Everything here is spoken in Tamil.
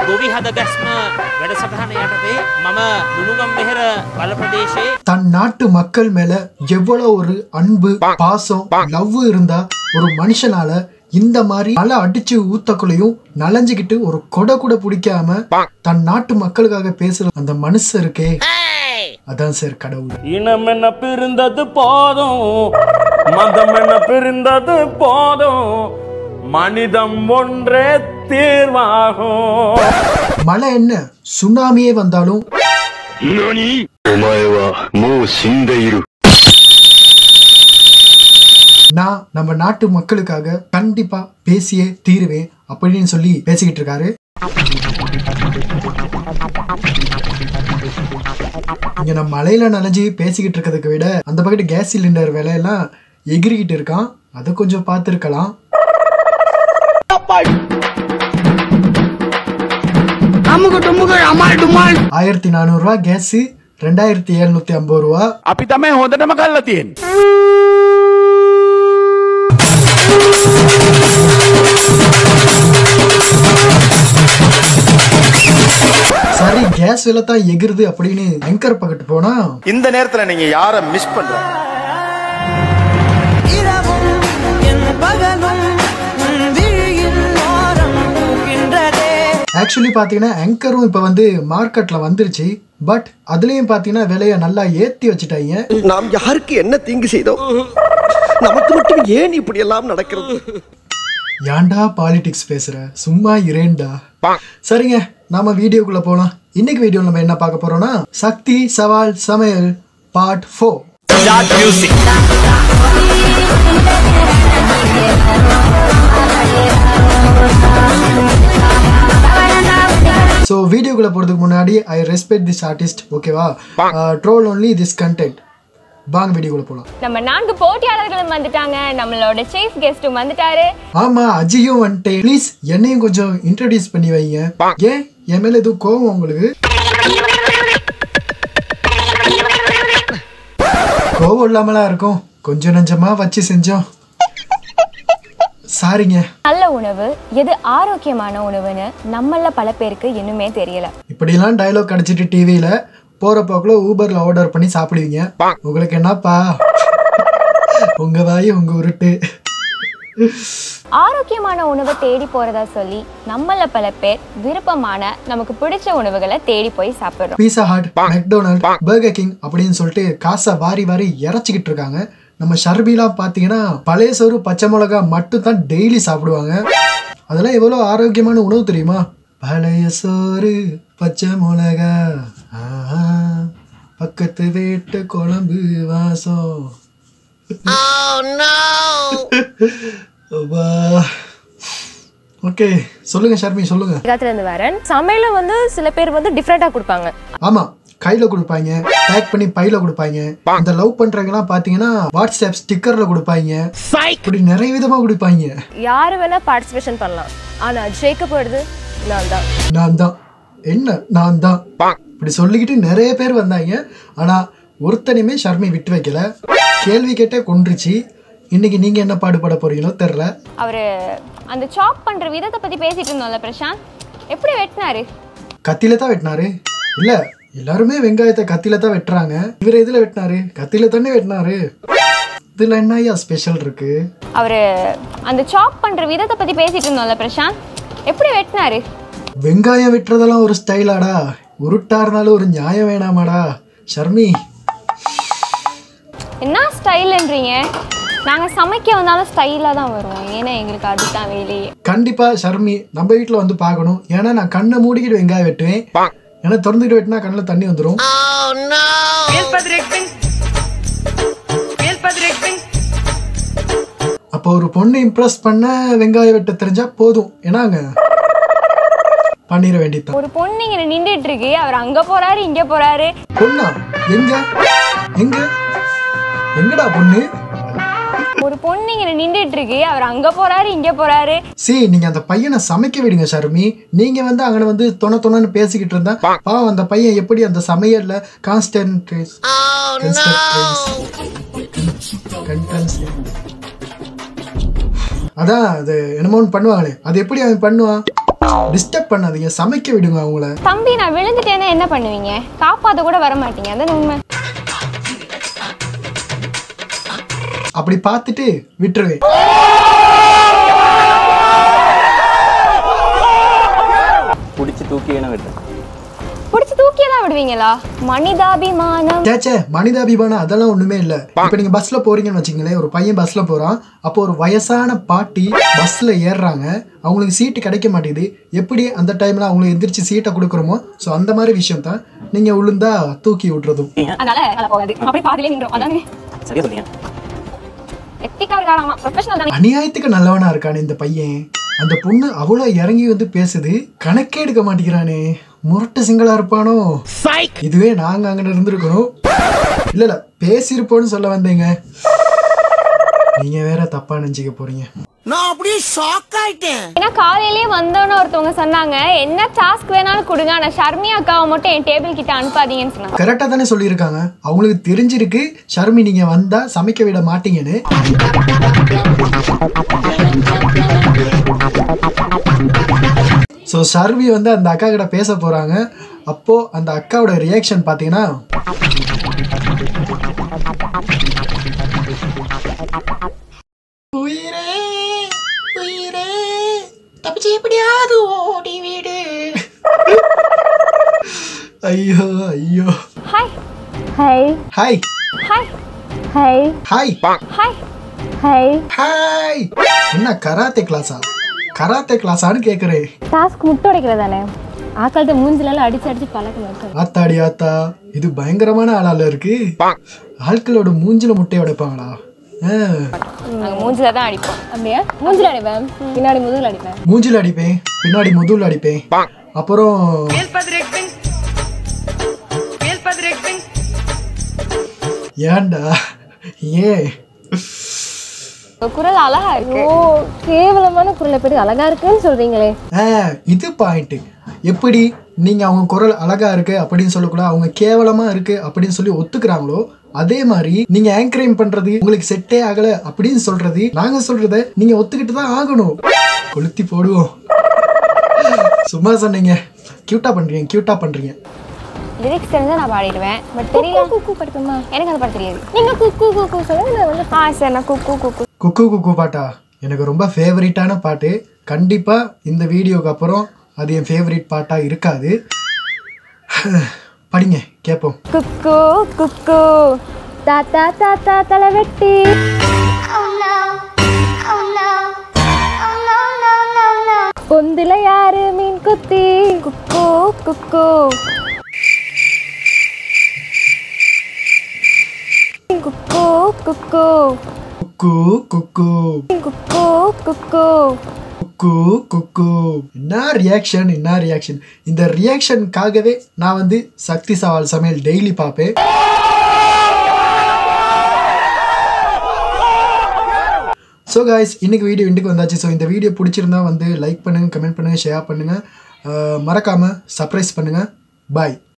ගොවි හද ගැස්ම වැඩසටහන යටතේ මම දුනුගම් මෙහෙර බල ප්‍රදේශයේ தன் நாட்டு மக்கள் மேல எவ்வளவு ஒரு அன்பு பாசம் லவ் இருந்தா ஒரு மனுஷனால இந்த மாதிரி மழை அடிச்சு ஊத்தக்குள்ளையும் நனைஞ்சுக்கிட்டு ஒரு கொடை கூட பிடிக்காம தன் நாட்டு மக்களுக்காக பேசுற அந்த மனுஷன் இருக்கே அதான் சார் கடவுள் இனம் என்ன பிரிந்தது போதும் மதம் என்ன பிரிந்தது போதும் மனிதம் ஒன்றே தீர்வாகும் மழை என்ன சுனாமியே வந்தாலும் 何お前はもう死んでいる。 நான் நம்ம நாட்டு மக்களுக்காக கண்டிப்பா பேசியே தீருவேன் அப்படின்னு சொல்லி பேசிக்கிட்டு இருக்காரு இங்க நம்ம மலையில நனைஞ்சு பேசிக்கிட்டு இருக்கிறதுக்கு விட அந்த பக்கத்து கேஸ் சிலிண்டர் விலையெல்லாம் எகிரிக்கிட்டு இருக்கான் அதை கொஞ்சம் பார்த்துருக்கலாம் ஆயிரத்தி நானூறு ரூபா கேஸ் ரெண்டாயிரத்தி எழுநூத்தி ஐம்பது ரூபா අපි තමයි හොඳටම කල්ලා තියෙන சரி கேஸ் விலை தான் எகிருது அப்படின்னு அங்கர் பக்கத்து போனா இந்த நேரத்துல நீங்க யார மிஸ் பண்ற இரவும் என் பகலும் உன் விழியில் ஓரம் போகின்றதே ஆக்சுவலி பார்த்தீங்கன்னா ஆங்கரும் இப்போ வந்து மார்க்கெட்டில் வந்துருச்சு பட் அதுலேயும் பார்த்தீங்கன்னா விலையை நல்லா ஏற்றி வச்சுட்டாங்க நாம் யாருக்கு என்ன தீங்கு செய்தோம் நமக்கு மட்டும் ஏன் இப்படி எல்லாம் நடக்கிறது ஏன்டா பாலிடிக்ஸ் பேசுற சும்மா இரேண்டா சரிங்க நாம வீடியோக்குள்ள போலாம் இன்னைக்கு வீடியோ நம்ம என்ன பார்க்க போறோம்னா சக்தி சவால் சமையல் பார்ட் ஃபோர் ஸோ வீடியோக்குள்ள போறதுக்கு முன்னாடி ஐ ரெஸ்பெக்ட் திஸ் ஆர்டிஸ்ட் ஓகேவா ட்ரோல் ஒன்லி திஸ் கண்டென்ட் வாங்க வீடியோக்குள்ள போலாம் நம்ம நான்கு போட்டியாளர்களும் வந்துட்டாங்க நம்மளோட சீஃப் கெஸ்டும் வந்துட்டாரு ஆமா அஜியும் வந்துட்டேன் ப்ளீஸ் என்னையும் கொஞ்சம் இன்ட்ரடியூஸ் பண்ணி வைங்க ஏன் என் மேல எதுவும் கோவம் உங்களுக்கு கோவம் இல்லாமலா இருக்கும் கொஞ்சம் நஞ்சமா வச்சு செஞ்சோம் சாரிங்க நல்ல உணவு எது ஆரோக்கியமான உணவுன்னு நம்மள பல பேருக்கு இன்னுமே தெரியல இப்படிலாம் டயலாக் அடிச்சிட்டு டிவியில போற போக்குல ஊபர்ல ஆர்டர் பண்ணி சாப்பிடுவீங்க உங்களுக்கு என்னப்பா உங்க வாய் உங்க உருட்டு ஆரோக்கியமான உணவை தேடி போறதா சொல்லி நம்மள பல பேர் விருப்பமான நமக்கு பிடிச்ச உணவுகளை தேடி போய் சாப்பிடுறோம் Pizza Hut McDonald's Burger King அப்படின்னு சொல்லிட்டு காசை வாரி வாரி இறச்சிக்கிட்டு இருக்காங்க நம்ம ஷர்பிலாம் பார்த்தீங்கன்னா பழைய சோறு பச்சை மிளகா மட்டும் தான் டெய்லி சாப்பிடுவாங்க அதெல்லாம் எவ்வளோ ஆரோக்கியமான உணவு தெரியுமா பழைய சோறு பச்சை மிளகா ஆஹா, பக்கத்து வீட்டு குழம்பு வாசம் ஓகே சொல்லுங்க ஷர்மி சொல்லுங்க காலத்துல இருந்து வரேன் சமையல வந்து சில பேர் வந்து டிஃப்ரெண்டா கொடுப்பாங்க ஆமா கையில கொடுப்பாங்க பேக் பண்ணி பையில கொடுப்பாங்க இந்த லவ் பண்றவங்கலாம் பாத்தீங்கன்னா வாட்ஸ்அப் ஸ்டிக்கர்ல கொடுப்பாங்க இப்படி நிறைய விதமா கொடுப்பாங்க யாரு வேணா பார்ட்டிசிபேஷன் பண்ணலாம் ஆனா ஜெயிக்கப்படுறது நான் தான் நான் தான் என்ன நான் தான் இப்படி சொல்லிக்கிட்டு நிறைய பேர் வந்தாங்க ஆனா ஒருத்தனையுமே ஷர்மி விட்டு வைக்கல கேள்வி கேட்டே கொன்றுச்சு இன்னைக்கு நீங்க என்ன பாடுபட போறீங்களோ தெரியல அவரு அந்த சாப் பண்ற விதத்தை பத்தி பேசிட்டு இருந்தோம்ல பிரசாந்த் எப்படி வெட்டினாரு கத்தியில தான் வெட்டினாரு இல்ல எல்லாருமே வெங்காயத்தை கத்தியில தான் வெட்டுறாங்க இவர் எதுல வெட்டினாரு கத்தியில தானே வெட்டினாரு இதுல என்ன ஐயா ஸ்பெஷல் இருக்கு அவரு அந்த சாப் பண்ற விதத்தை பத்தி பேசிட்டு இருந்தோம்ல பிரசாந்த் எப்படி வெட்டினாரு வெங்காயம் வெட்டுறதெல்லாம் ஒரு ஸ்டைலாடா உருட்டா இருந்தாலும் ஒரு நியாயம் வேணாமாடா ஷர்மி என்ன ஸ்டைல்ன்றீங்க நாங்க சமைக்க வந்தாலும் ஸ்டைலா தான் வருவோம் ஏன்னா எங்களுக்கு அதுதான் வேலையே கண்டிப்பா ஷர்மி நம்ம வீட்ல வந்து பார்க்கணும் ஏன்னா நான் கண்ணை மூடிக்கிட்டு வெங்காயம் வெட்டுவேன் ஏன்னா திறந்துக்கிட்டு வெட்டினா கண்ணில் தண்ணி வந்துடும் அப்போ ஒரு பொண்ணு இம்ப்ரெஸ் பண்ண வெங்காயம் வெட்ட தெரிஞ்சா போதும் ஏன்னாங்க பண்ணிட வேண்டியதுதான் ஒரு பொண்ணு இங்க நின்றுட்டு இருக்கு அவர் அங்க போறாரு இங்க போறாரு பொண்ணா எங்க எங்க எங்கடா பொண்ணு ஒரு பொண்ணு இங்க நின்றுட்டு இருக்கு அவர் அங்க போறாரு இங்க போறாரு சி நீங்க அந்த பையனை சமைக்க விடுங்க ஷர்மி நீங்க வந்து அங்கே வந்து தொண தொணன்னு பேசிக்கிட்டு இருந்தா பாவம் அந்த பையன் எப்படி அந்த சமையல்ல கான்ஸ்டன்ட்ரேஸ் அதான் அது என்னமோ ஒன்று பண்ணுவாங்களே அது எப்படி அவன் பண்ணுவான் டிஸ்டர்ப் பண்ணாதீங்க சமைக்க விடுங்க அவங்கள தம்பி நான் விழுந்துட்டேன்னா என்ன பண்ணுவீங்க காப்பாத்த கூட வர மாட்டீங்க அதான் உண்மை அப்படி பார்த்துட்டு விட்டுருவேன் பிடிச்சி தூக்கி வேணா விட்டேன் பிடிச்சி தூக்கியே தான் விடுவீங்களா மனிதாபிமானம் சேச்சே மனிதாபிமானம் அதெல்லாம் ஒண்ணுமே இல்ல இப்ப நீங்க பஸ்ல போறீங்கன்னு வச்சுங்களேன் ஒரு பையன் பஸ்ல போறான் அப்போ ஒரு வயசான பாட்டி பஸ்ல ஏறுறாங்க அவங்களுக்கு சீட்டு கிடைக்க மாட்டேங்குது எப்படி அந்த டைம்ல அவங்களுக்கு எந்திரிச்சு சீட்டை கொடுக்குறோமோ ஸோ அந்த மாதிரி விஷயம் தான் நீங்க விழுந்தா தூக்கி விட்டுறதும் அதனால நல்லா போகாது அப்படி பாதிலே நின்றோம் அதானே சரியா சொன்னீங்க எத்திக்கா இருக்காராமா ப்ரொஃபஷனல் தானே அநியாயத்துக்கு நல்லவனா இருக்கானே இந்த பையன் அந்த பொண்ணு அவ்வளோ இறங்கி வந்து பேசுது கணக்கே எடுக்க மாட்டேங்கிறானே முரட்டு சிங்களா இருப்பானோ இதுவே நாங்க அங்க இருந்திருக்கணும் இல்ல இல்ல பேசியிருப்போம்னு சொல்ல வந்தேங்க நீங்க வேற தப்பா நினைச்சுக்க போறீங்க நான் அப்படியே ஷாக் ஆயிட்டேன் ஏன்னா காலையிலேயே வந்தோன்னு ஒருத்தவங்க சொன்னாங்க என்ன டாஸ்க் வேணாலும் கொடுங்க ஆனா ஷர்மி அக்காவை மட்டும் என் டேபிள் கிட்ட அனுப்பாதீங்கன்னு சொன்னாங்க கரெக்டாக தானே சொல்லியிருக்காங்க அவங்களுக்கு தெரிஞ்சிருக்கு ஷர்மி நீங்க வந்தா சமைக்க விட மாட்டீங்கன்னு ஸோ ஷர்மி வந்து அந்த அக்கா கிட்ட பேச போறாங்க அப்போ அந்த அக்காவோட ரியாக்ஷன் பார்த்தீங்கன்னா உயிரே உயிரே தப்பிச்சு எப்படியாவது ஓடி வீடு ஐயோ ஐயோ hi hi hi hi hi hi hi hi hi என்ன கராத்தே கிளாஸா கராத்தே கிளாஸான்னு கேட்குறேன் டாஸ்க் முட்டை உடைக்கிறது தானே ஆக்கள்கிட்ட மூஞ்சில அடிச்சு அடிச்சு பழக்கம் இருக்கு ஆத்தாடி ஆத்தா இது பயங்கரமான ஆளால இருக்கு ஆட்களோட மூஞ்சில முட்டையை உடைப்பாங்களா ஆ, நாங்க மூஞ்சில தான் அடிப்போம் அப்படியா மூஞ்சில அடிப்பேன் பின்னாடி முதுகுல அடிப்பேன் மூஞ்சில அடிப்பேன் பின்னாடி முதுகுல அடிப்பேன் அப்புறம் ஏன்டா ஏன் உங்க குரல் அழகா இருக்கு ஓ கேவலமான குரல் எப்படி அழகா இருக்குன்னு சொல்றீங்களே ஆ இது பாயிண்ட் எப்படி நீங்க அவங்க குரல் அழகா இருக்கு அப்படின்னு சொல்லக்கூட அவங்க கேவலமா இருக்கு அப்படின்னு சொல்லி ஒத்துக்கிறாங்களோ அதே மாதிரி நீங்க ஆங்கரிங் பண்றது உங்களுக்கு செட்டே ஆகல அப்படின்னு சொல்றது நாங்க சொல்றத நீங்க ஒத்துக்கிட்டு தான் ஆகணும் கொளுத்தி போடுவோம் சும்மா சொன்னீங்க கியூட்டா பண்றீங்க கியூட்டா பண்றீங்க லிரிக்ஸ் தெரிஞ்சா நான் பாடிடுவேன் பட் தெரியல குக்கு படிக்குமா எனக்கு அது பாட தெரியாது நீங்க குக்கு குக்கு சொல்லுங்க நான் வந்து ஆ சரி நான் குக்கு குக்கு குக்கு குக்கு பாட்டா எனக்கு ரொம்ப ஃபேவரட்டான பாட்டு கண்டிப்பா இந்த வீடியோக்கு அப்புறம் அது என் ஃபேவரட் பாட்டா இருக்காது படிங்க கேட்போம் குக்கு குக்கு தாத்தா தாத்தா தலை வெட்டி பொந்துல யாரு மீன் குத்தி குக்கு குக்கு குக்கு குக்கு குக்கு குக்கு குக்கு குக்கு குக்கு குக்கு என்ன ரியாக்ஷன் என்ன ரியாக்ஷன் இந்த ரியாக்ஷனுக்காகவே நான் வந்து சக்தி சவால் சமையல் டெய்லி பார்ப்பேன் ஸோ காய்ஸ் இன்னைக்கு வீடியோ இன்றைக்கு வந்தாச்சு ஸோ இந்த வீடியோ பிடிச்சிருந்தா வந்து லைக் பண்ணுங்கள் கமெண்ட் பண்ணுங்கள் ஷேர் பண்ணுங்கள் மறக்காமல் சர்ப்ரைஸ் பண்ணுங்கள் பாய்